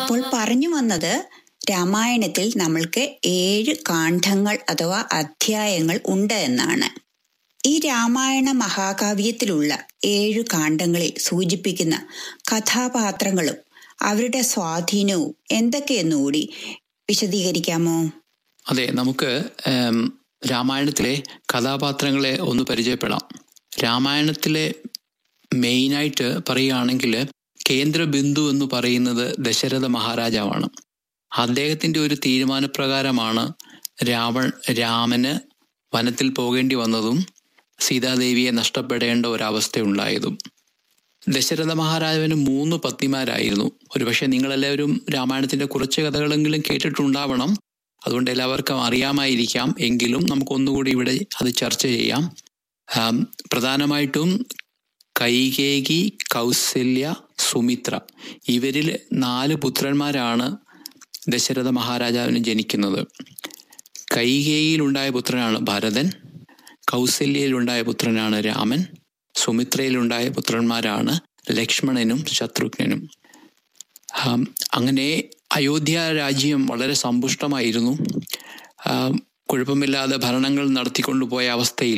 അപ്പോൾ പറഞ്ഞു വന്നത് രാമായണത്തിൽ നമ്മൾക്ക് ഏഴ് കാണ്ഡങ്ങൾ അഥവാ അധ്യായങ്ങൾ ഉണ്ട് എന്നാണ് ഈ രാമായണ മഹാകാവ്യത്തിലുള്ള ഏഴു കാണ്ഡങ്ങളിൽ സൂചിപ്പിക്കുന്ന കഥാപാത്രങ്ങളും അവരുടെ സ്വാധീനവും എന്തൊക്കെയെന്നുകൂടി വിശദീകരിക്കാമോ അതെ നമുക്ക് ഏം, രാമായണത്തിലെ കഥാപാത്രങ്ങളെ ഒന്ന് പരിചയപ്പെടാം രാമായണത്തിലെ മെയിനായിട്ട് പറയുകയാണെങ്കിൽ കേന്ദ്ര ബിന്ദു എന്ന് പറയുന്നത് ദശരഥ മഹാരാജാവാണ് അദ്ദേഹത്തിൻ്റെ ഒരു തീരുമാനപ്രകാരമാണ് രാവൺ രാമന് വനത്തിൽ പോകേണ്ടി വന്നതും സീതാദേവിയെ നഷ്ടപ്പെടേണ്ട ഒരവസ്ഥയുണ്ടായതും ദശരഥ മഹാരാജാവിന് മൂന്ന് പത്നിമാരായിരുന്നു ഒരുപക്ഷെ നിങ്ങളെല്ലാവരും രാമായണത്തിന്റെ കുറച്ച് കഥകളെങ്കിലും കേട്ടിട്ടുണ്ടാവണം അതുകൊണ്ട് എല്ലാവർക്കും അറിയാമായിരിക്കാം എങ്കിലും നമുക്കൊന്നുകൂടി ഇവിടെ അത് ചർച്ച ചെയ്യാം ആം, പ്രധാനമായിട്ടും കൈകേകി കൗസല്യ സുമിത്ര ഇവരിൽ നാല് പുത്രന്മാരാണ് ദശരഥ മഹാരാജാവിന് ജനിക്കുന്നത് കൈകേയിലുണ്ടായ പുത്രനാണ് ഭരതൻ കൗസല്യയിലുണ്ടായ പുത്രനാണ് രാമൻ സുമിത്രയിലുണ്ടായ പുത്രന്മാരാണ് ലക്ഷ്മണനും ശത്രുഘ്നനും ആം, അങ്ങനെ അയോധ്യ രാജ്യം വളരെ സമ്പുഷ്ടമായിരുന്നു ആം, കുഴപ്പമില്ലാതെ ഭരണങ്ങൾ നടത്തിക്കൊണ്ടുപോയ അവസ്ഥയിൽ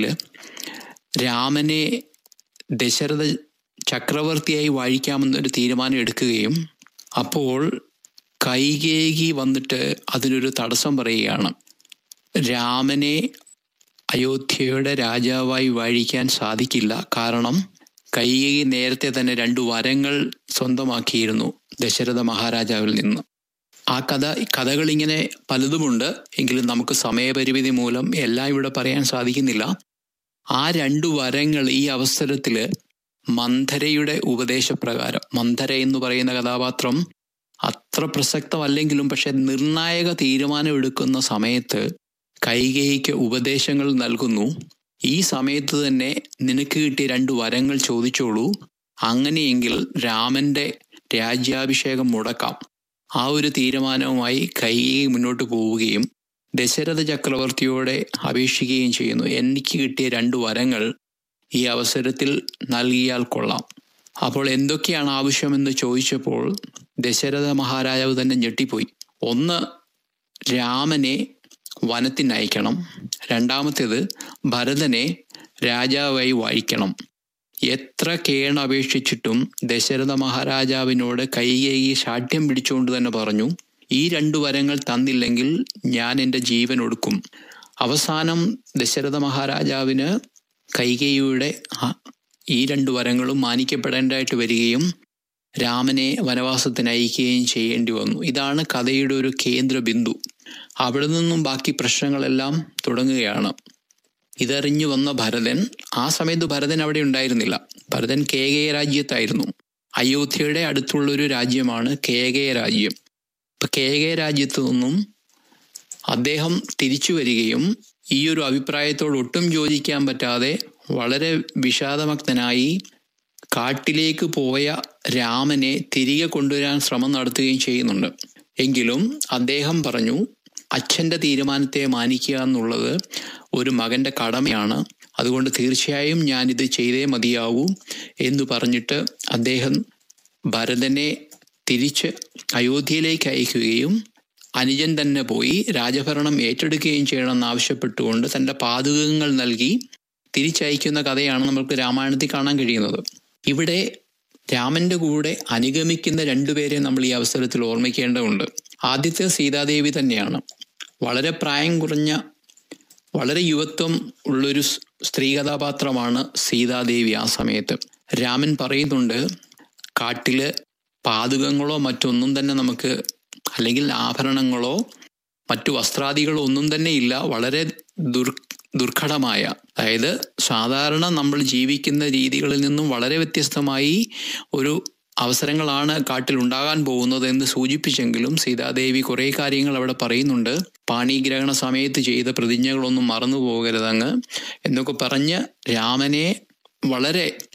രാമനെ ദശരഥ ചക്രവർത്തിയായി വാഴിക്കാമെന്നൊരു തീരുമാനം എടുക്കുകയും അപ്പോൾ കൈകേകി വന്നിട്ട് അതിനൊരു തടസ്സം പറയുകയാണ് രാമനെ അയോധ്യയുടെ രാജാവായി വാഴിക്കാൻ സാധിക്കില്ല കാരണം കൈകേകി നേരത്തെ തന്നെ രണ്ടു വരങ്ങൾ സ്വന്തമാക്കിയിരുന്നു ദശരഥ മഹാരാജാവിൽ നിന്ന് ആ കഥ കഥകൾ ഇങ്ങനെ പലതുമുണ്ട് എങ്കിലും നമുക്ക് സമയപരിമിതി മൂലം എല്ലാം ഇവിടെ പറയാൻ സാധിക്കുന്നില്ല ആ രണ്ടു വരങ്ങൾ ഈ അവസരത്തിൽ മന്ധരയുടെ ഉപദേശപ്രകാരം മന്ധര എന്ന് പറയുന്ന കഥാപാത്രം അത്ര പ്രസക്തമല്ലെങ്കിലും പക്ഷെ നിർണായക തീരുമാനം എടുക്കുന്ന സമയത്ത് കൈകേയിക്ക് ഉപദേശങ്ങൾ നൽകുന്നു ഈ സമയത്ത് തന്നെ നിനക്ക് കിട്ടിയ രണ്ട് വരങ്ങൾ ചോദിച്ചോളൂ അങ്ങനെയെങ്കിൽ രാമന്റെ രാജ്യാഭിഷേകം മുടക്കാം ആ ഒരു തീരുമാനവുമായി കൈകേയി മുന്നോട്ട് പോവുകയും ദശരഥ ചക്രവർത്തിയോടെ അപേക്ഷിക്കുകയും ചെയ്യുന്നു എനിക്ക് കിട്ടിയ രണ്ട് വരങ്ങൾ ഈ അവസരത്തിൽ നൽകിയാൽ കൊള്ളാം അപ്പോൾ എന്തൊക്കെയാണ് ആവശ്യമെന്ന് ചോദിച്ചപ്പോൾ ദശരഥ മഹാരാജാവ് തന്നെ ഞെട്ടിപ്പോയി ഒന്ന് രാമനെ വനത്തിനയക്കണം രണ്ടാമത്തേത് ഭരതനെ രാജാവായി വാഴിക്കണം എത്ര കേണപേക്ഷിച്ചിട്ടും ദശരഥ മഹാരാജാവിനോട് കൈകേയി ശാഠ്യം പിടിച്ചുകൊണ്ട് തന്നെ പറഞ്ഞു ഈ രണ്ടു വരങ്ങൾ തന്നില്ലെങ്കിൽ ഞാൻ എൻ്റെ ജീവൻ ഒടുക്കും അവസാനം ദശരഥ മഹാരാജാവിന് കൈകേയിയുടെ ആ- ഈ രണ്ടു വരങ്ങളും മാനിക്കപ്പെടേണ്ടതായിട്ട് വരികയും രാമനെ വനവാസത്തിന് അയക്കുകയും ചെയ്യേണ്ടി വന്നു ഇതാണ് കഥയുടെ ഒരു കേന്ദ്ര ബിന്ദു അവിടെ നിന്നും ബാക്കി പ്രശ്നങ്ങളെല്ലാം തുടങ്ങുകയാണ് ഇതറിഞ്ഞു വന്ന ഭരതൻ ആ സമയത്ത് ഭരതൻ അവിടെ ഉണ്ടായിരുന്നില്ല ഭരതൻ കേകയ രാജ്യത്തായിരുന്നു അയോധ്യയുടെ അടുത്തുള്ളൊരു രാജ്യമാണ് കേകയ രാജ്യം ഇപ്പൊ കേകയ രാജ്യത്തു നിന്നും അദ്ദേഹം തിരിച്ചു വരികയും ഈ ഒരു അഭിപ്രായത്തോട് ഒട്ടും യോജിക്കാൻ പറ്റാതെ വളരെ വിഷാദമഗ്നനായി കാട്ടിലേക്ക് പോയ രാമനെ തിരികെ കൊണ്ടുവരാൻ ശ്രമം നടത്തുകയും ചെയ്യുന്നുണ്ട് എങ്കിലും അദ്ദേഹം പറഞ്ഞു അച്ഛൻ്റെ തീരുമാനത്തെ മാനിക്കുക എന്നുള്ളത് ഒരു മകൻ്റെ കടമയാണ് അതുകൊണ്ട് തീർച്ചയായും ഞാനിത് ചെയ്തേ മതിയാവൂ എന്ന് പറഞ്ഞിട്ട് അദ്ദേഹം ഭരതനെ തിരിച്ച് അയോധ്യയിലേക്ക് അയക്കുകയും അനുജൻ തന്നെ പോയി രാജഭരണം ഏറ്റെടുക്കുകയും ചെയ്യണമെന്ന് ആവശ്യപ്പെട്ടുകൊണ്ട് തൻ്റെ പാതകങ്ങൾ നൽകി തിരിച്ചയക്കുന്ന കഥയാണ് നമുക്ക് രാമായണത്തിൽ കാണാൻ കഴിയുന്നത് ഇവിടെ രാമന്റെ കൂടെ അനുഗമിക്കുന്ന രണ്ടുപേരെ നമ്മൾ ഈ അവസരത്തിൽ ഓർമ്മിക്കേണ്ടതുണ്ട് ആദ്യത്തെ സീതാദേവി തന്നെയാണ് വളരെ പ്രായം കുറഞ്ഞ വളരെ യുവത്വം ഉള്ളൊരു സ് സ്ത്രീ കഥാപാത്രമാണ് സീതാദേവി ആ സമയത്ത് രാമൻ പറയുന്നുണ്ട് കാട്ടില് പാതുകങ്ങളോ മറ്റൊന്നും തന്നെ നമുക്ക് അല്ലെങ്കിൽ ആഭരണങ്ങളോ മറ്റു വസ്ത്രാദികളോ ഒന്നും തന്നെ ഇല്ല വളരെ ദുർ ദുർഘടമായ അതായത് സാധാരണ നമ്മൾ ജീവിക്കുന്ന രീതികളിൽ നിന്നും വളരെ വ്യത്യസ്തമായി ഒരു അവസരങ്ങളാണ് കാട്ടിൽ ഉണ്ടാകാൻ പോകുന്നത് എന്ന് സൂചിപ്പിച്ചെങ്കിലും സീതാദേവി കുറേ കാര്യങ്ങൾ അവിടെ പറയുന്നുണ്ട് പാണിഗ്രഹണ സമയത്ത് ചെയ്ത പ്രതിജ്ഞകളൊന്നും മറന്നു പോകരുതങ്ങ് എന്നൊക്കെ പറഞ്ഞ് രാമനെ വളരെ